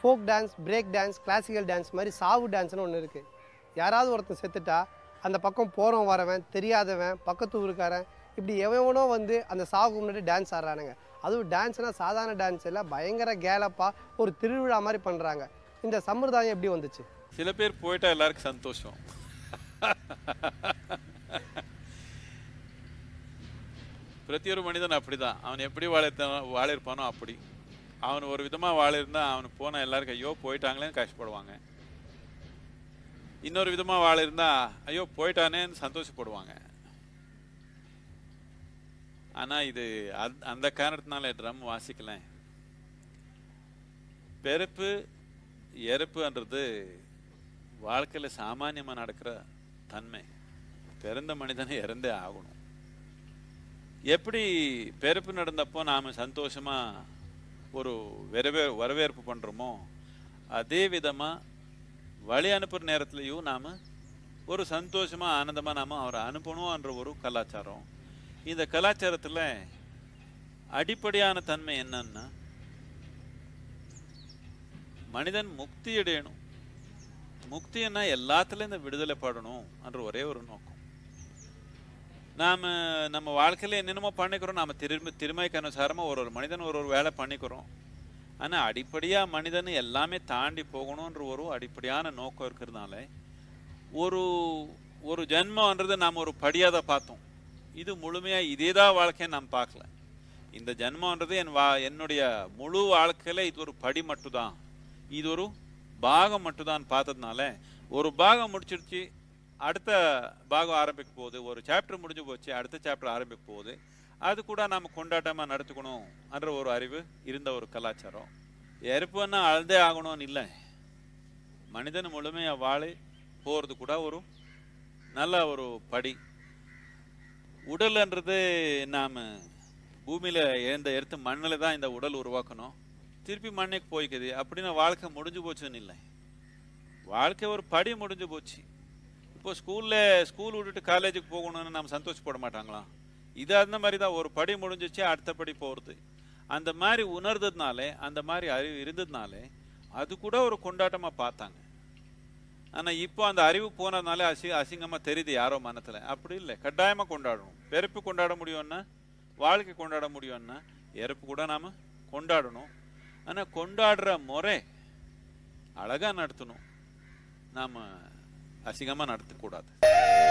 folk dance break dance classical dance மாதிரி சாவு டான்ஸ்னு ஒன்று இருக்குது யாராவது ஒருத்தன் செத்துட்டா அந்த பக்கம் போகிறவன் வரவன் தெரியாதவன் பக்கத்து ஊருக்காரன் இப்படி எவனோ வந்து அந்த சாவுக்கு முன்னாடி டான்ஸ் ஆடுறானுங்க அதுவும் டான்ஸ்னால் சாதாரண டான்ஸ் இல்லை பயங்கர கேலப்பாக ஒரு திருவிழா மாதிரி பண்ணுறாங்க இந்த சம்பிரதாயம் எப்படி வந்துச்சு சில பேர் போயிட்டா எல்லாருக்கும் சந்தோஷம் பிரதியொரு மனிதன் அப்படிதான் அவன் எப்படி வாழ வாழிருப்பானோ அப்படி அவன் ஒரு விதமா வாழிருந்தா அவன் போன எல்லாருக்கும் ஐயோ போயிட்டாங்களேன்னு கஷ்டப்படுவாங்க இன்னொரு விதமா வாழிருந்தா ஐயோ போயிட்டானேன்னு சந்தோஷப்படுவாங்க ஆனா இது அந்த- அந்த காரணத்தினால ட்ரம் வாசிக்கல பிறப்பு இறப்புன்றது வாழ்க்கையில சாமானியமா நடக்கிற தன்மை பிறந்த மனிதனை இறந்தே ஆகணும் எப்படி பிறப்பு நடந்தப்போ நாம சந்தோஷமா ஒரு வரவே வரவேற்பு பண்றோமோ அதே விதமா வழி அனுப்புற நேரத்துலயும் நாம ஒரு சந்தோஷமா ஆனந்தமா நாம அவரை அனுப்பணும்ன்ற ஒரு கலாச்சாரம் இந்த கலாச்சாரத்துல அடிப்படையான தன்மை என்னன்னா மனிதன் முக்தி அடையணும் முக்தின்னா எல்லாத்துலேருந்து விடுதலை படணும் என்ற ஒரே ஒரு நோக்கம் நாம நம்ம வாழ்க்கையில என்னென்னமோ பண்ணிக்கிறோம் நாம திரும்ப திருமைக்கு அனுசாரமா ஒரு ஒரு மனிதன் ஒரு ஒரு வேலை பண்ணிக்கிறோம் ஆனா அடிப்படையா மனிதன் எல்லாமே தாண்டி போகணுன்ற ஒரு அடிப்படையான நோக்கம் இருக்கிறதுனால ஒரு ஒரு ஜென்மம்ன்றது நாம் ஒரு படியாத பார்த்தோம் இது முழுமையா இதேதான் வாழ்க்கையை நாம் பார்க்கல இந்த ஜென்மம்ன்றது என் வா என்னுடைய முழு வாழ்க்கையில இது ஒரு படி மட்டும்தான் இது ஒரு பாகம் மட்டும்தான் பார்த்ததுனால ஒரு பாகம் முடிச்சிடுச்சு அடுத்த பாகம் ஆரம்பிக்க போகுது ஒரு சாப்டர் முடிஞ்சு போச்சு அடுத்த சாப்டர் ஆரம்பிக்க போகுது அது கூட நாம கொண்டாட்டமா நடத்துக்கணும் என்ற ஒரு அறிவு இருந்த ஒரு கலாச்சாரம் இறப்புன்னா அழுதே ஆகணும்னு இல்லை மனிதன் முழுமையா வாழி போறது கூட ஒரு நல்ல ஒரு படி உடல்ன்றது நாம பூமியில எழுந்த எடுத்து மண்ணில் தான் இந்த உடல் உருவாக்கணும் திருப்பி மண்ணுக்கு போய்க்குது அப்படின்னு வாழ்க்கை முடிஞ்சு போச்சுன்னு இல்லை வாழ்க்கை ஒரு படி முடிஞ்சு போச்சு இப்போ ஸ்கூல்ல ஸ்கூல் விட்டுட்டு காலேஜுக்கு போகணும்னு நம்ம சந்தோஷப்பட மாட்டாங்களா இது அந்த மாதிரி தான் ஒரு படி முடிஞ்சிச்சு அடுத்த படி போகிறது அந்த மாதிரி உணர்ந்ததுனாலே அந்த மாதிரி அறிவு இருந்ததுனாலே அது கூட ஒரு கொண்டாட்டமாக பார்த்தாங்க ஆனால் இப்போ அந்த அறிவு போனதுனால அசி அசிங்கமாக தெரியுது யாரோ மனத்தில் அப்படி இல்லை கட்டாயமாக கொண்டாடணும் பிறப்பு கொண்டாட முடியும்னா வாழ்க்கை கொண்டாட முடியும்னா இறப்பு கூட நாம் கொண்டாடணும் ஆனால் கொண்டாடுற முறை அழகாக நடத்தணும் நாம் அசிங்கமாக நடத்தக்கூடாது